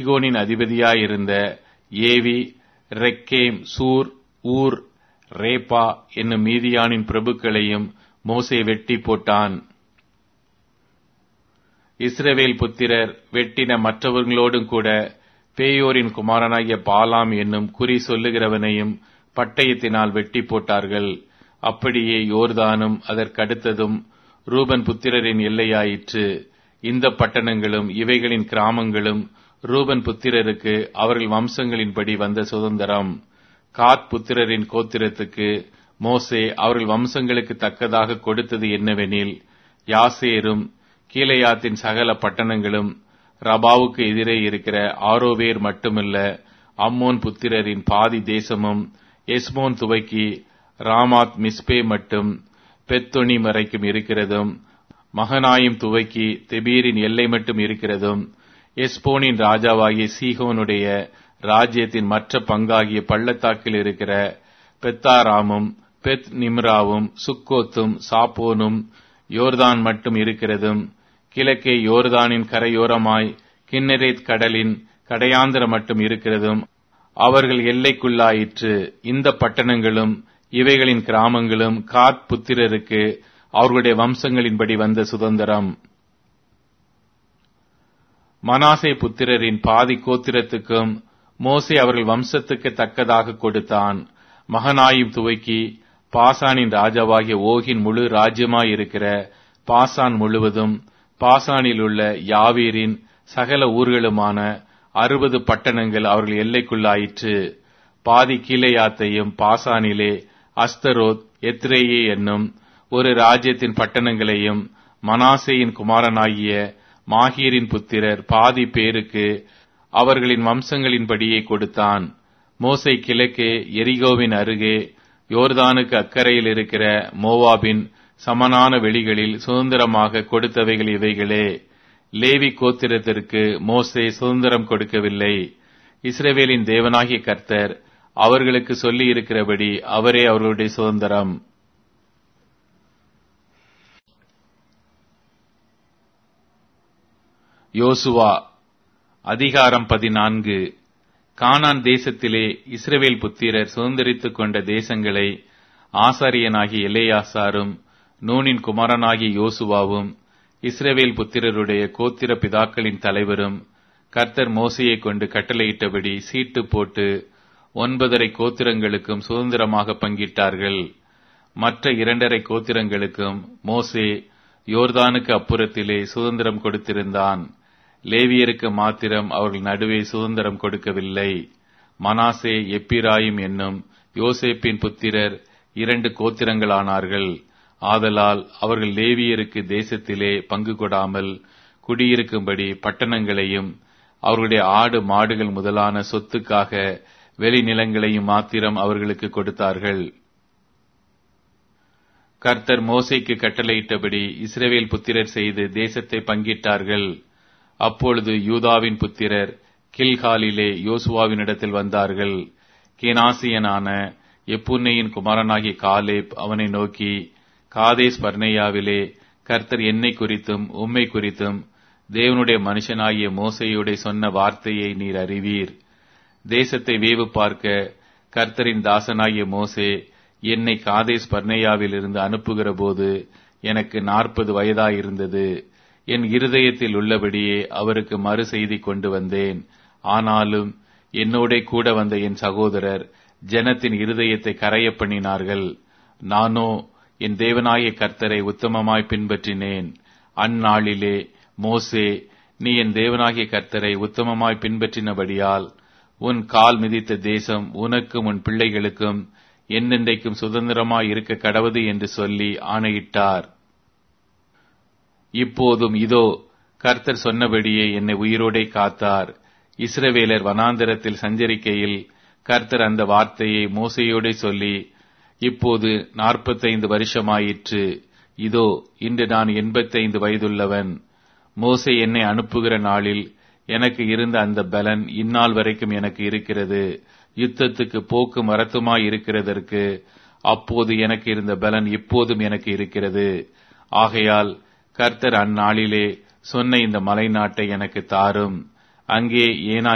சீகோனின் அதிபதியாயிருந்த AV ரெக்கேம் சூர் ஊர் ரேப்பா என்னும் மீதியானின் பிரபுக்களையும் மோசே வெட்டி போட்டான் இஸ்ரவேல் புத்திரர் வெட்டின மற்றவர்களோடும் கூட பேயோரின் குமாரனாகிய பாலாம் என்னும் குறி சொல்லுகிறவனையும் பட்டயத்தினால் வெட்டி போட்டார்கள் அப்படியே யோர்தானும் அதற்கடுத்ததும் ரூபன் புத்திரரின் எல்லையாயிற்று இந்த பட்டணங்களும் இவைகளின் கிராமங்களும் ரூபன் புத்திரருக்கு அவர்கள் வம்சங்களின்படி வந்த சுதந்திரம் காத் புத்திரரின் கோத்திரத்துக்கு மோசே அவர்கள் வம்சங்களுக்கு தக்கதாக கொடுத்தது என்னவெனில் யாசேரும் கீழையாத்தின் சகல பட்டணங்களும் ரபாவுக்கு எதிரே இருக்கிற ஆரோவேர் மட்டுமல்ல அம்மோன் புத்திரரின் பாதி தேசமும் எஸ்மோன் துவக்கி ராமாத் மிஸ்பே மட்டும் பெத்தொனி வரைக்கும் இருக்கிறதும் மகனாயும் துவக்கி தெபீரின் எல்லை மட்டும் இருக்கிறதும் எஸ்போனின் ராஜாவாகிய சீகோனுடைய ராஜ்யத்தின் மற்ற பங்காகிய பள்ளத்தாக்கில் இருக்கிற பெத்தாராமும் பெத் நிம்ராவும் சுக்கோத்தும் சாப்போனும் யோர்தான் மட்டும் இருக்கிறதும் கிழக்கே யோர்தானின் கரையோரமாய் கிண்ணரேத் கடலின் கடையாந்திர மட்டும் இருக்கிறதும் அவர்கள் எல்லைக்குள்ளாயிற்று இந்த பட்டணங்களும் இவைகளின் கிராமங்களும் காத் புத்திரருக்கு அவர்களுடைய வம்சங்களின்படி வந்த சுதந்திரம் மனாசே புத்திரரின் பாதி கோத்திரத்துக்கும் மோசே அவர்கள் வம்சத்துக்கு தக்கதாக கொடுத்தான் மகனாயும் துவக்கி பாசானின் ராஜாவாகிய ஓகின் முழு ராஜ்யமாயிருக்கிற பாசான் முழுவதும் பாசானில் உள்ள யாவீரின் சகல ஊர்களுமான அறுபது பட்டணங்கள் அவர்கள் எல்லைக்குள்ளாயிற்று பாதி கீழையாத்தையும் பாசானிலே அஸ்தரோத் எத்ரேயே என்னும் ஒரு ராஜ்யத்தின் பட்டணங்களையும் மனாசேயின் குமாரனாகிய மாஹீரின் புத்திரர் பாதி பேருக்கு அவர்களின் வம்சங்களின்படியே கொடுத்தான் மோசை கிழக்கே எரிகோவின் அருகே யோர்தானுக்கு அக்கறையில் இருக்கிற மோவாபின் சமனான வெளிகளில் சுதந்திரமாக கொடுத்தவைகள் இவைகளே லேவி கோத்திரத்திற்கு மோசே சுதந்திரம் கொடுக்கவில்லை இஸ்ரேவேலின் தேவனாகிய கர்த்தர் அவர்களுக்கு சொல்லி இருக்கிறபடி அவரே அவர்களுடைய சுதந்திரம் யோசுவா அதிகாரம் பதினான்கு கானான் தேசத்திலே இஸ்ரவேல் புத்திரர் சுதந்திரித்துக் கொண்ட தேசங்களை ஆசாரியனாகிய எலேயாசாரும் நூனின் குமாரனாகிய யோசுவாவும் இஸ்ரவேல் புத்திரருடைய கோத்திர பிதாக்களின் தலைவரும் கர்த்தர் மோசையை கொண்டு கட்டளையிட்டபடி சீட்டு போட்டு ஒன்பதரை கோத்திரங்களுக்கும் சுதந்திரமாக பங்கிட்டார்கள் மற்ற இரண்டரை கோத்திரங்களுக்கும் மோசே யோர்தானுக்கு அப்புறத்திலே சுதந்திரம் கொடுத்திருந்தான் லேவியருக்கு மாத்திரம் அவர்கள் நடுவே சுதந்திரம் கொடுக்கவில்லை மனாசே எப்பிராயும் என்னும் யோசேப்பின் புத்திரர் இரண்டு கோத்திரங்களானார்கள் ஆதலால் அவர்கள் லேவியருக்கு தேசத்திலே பங்கு கொடாமல் குடியிருக்கும்படி பட்டணங்களையும் அவர்களுடைய ஆடு மாடுகள் முதலான சொத்துக்காக வெளிநிலங்களையும் மாத்திரம் அவர்களுக்கு கொடுத்தார்கள் கர்த்தர் மோசைக்கு கட்டளையிட்டபடி இஸ்ரேவேல் புத்திரர் செய்து தேசத்தை பங்கிட்டார்கள் அப்பொழுது யூதாவின் புத்திரர் கில்காலிலே யோசுவாவினிடத்தில் வந்தார்கள் கேனாசியனான எப்புன்னையின் குமாரனாகிய காலேப் அவனை நோக்கி காதேஸ் பர்னேயாவிலே கர்த்தர் என்னை குறித்தும் உம்மை குறித்தும் தேவனுடைய மனுஷனாகிய மோசையோட சொன்ன வார்த்தையை நீர் அறிவீர் தேசத்தை வேவு பார்க்க கர்த்தரின் தாசனாகிய மோசே என்னை காதேஸ் பர்னேயாவில் இருந்து அனுப்புகிற போது எனக்கு நாற்பது வயதாயிருந்தது என் இருதயத்தில் உள்ளபடியே அவருக்கு மறு செய்தி கொண்டு வந்தேன் ஆனாலும் என்னோட கூட வந்த என் சகோதரர் ஜனத்தின் இருதயத்தை கரைய பண்ணினார்கள் நானோ என் தேவனாய கர்த்தரை உத்தமமாய் பின்பற்றினேன் அந்நாளிலே மோசே நீ என் தேவனாகிய கர்த்தரை உத்தமமாய் பின்பற்றினபடியால் உன் கால் மிதித்த தேசம் உனக்கும் உன் பிள்ளைகளுக்கும் என்னென்றைக்கும் சுதந்திரமாய் இருக்க கடவுது என்று சொல்லி ஆணையிட்டார் இப்போதும் இதோ கர்த்தர் சொன்னபடியே என்னை உயிரோடே காத்தார் இஸ்ரவேலர் வனாந்தரத்தில் சஞ்சரிக்கையில் கர்த்தர் அந்த வார்த்தையை மோசையோடே சொல்லி இப்போது நாற்பத்தைந்து வருஷமாயிற்று இதோ இன்று நான் எண்பத்தைந்து வயதுள்ளவன் மோசை என்னை அனுப்புகிற நாளில் எனக்கு இருந்த அந்த பலன் இந்நாள் வரைக்கும் எனக்கு இருக்கிறது யுத்தத்துக்கு போக்கு மரத்துமாய் இருக்கிறதற்கு அப்போது எனக்கு இருந்த பலன் இப்போதும் எனக்கு இருக்கிறது ஆகையால் கர்த்தர் அந்நாளிலே சொன்ன இந்த மலை நாட்டை எனக்கு தாரும் அங்கே ஏனா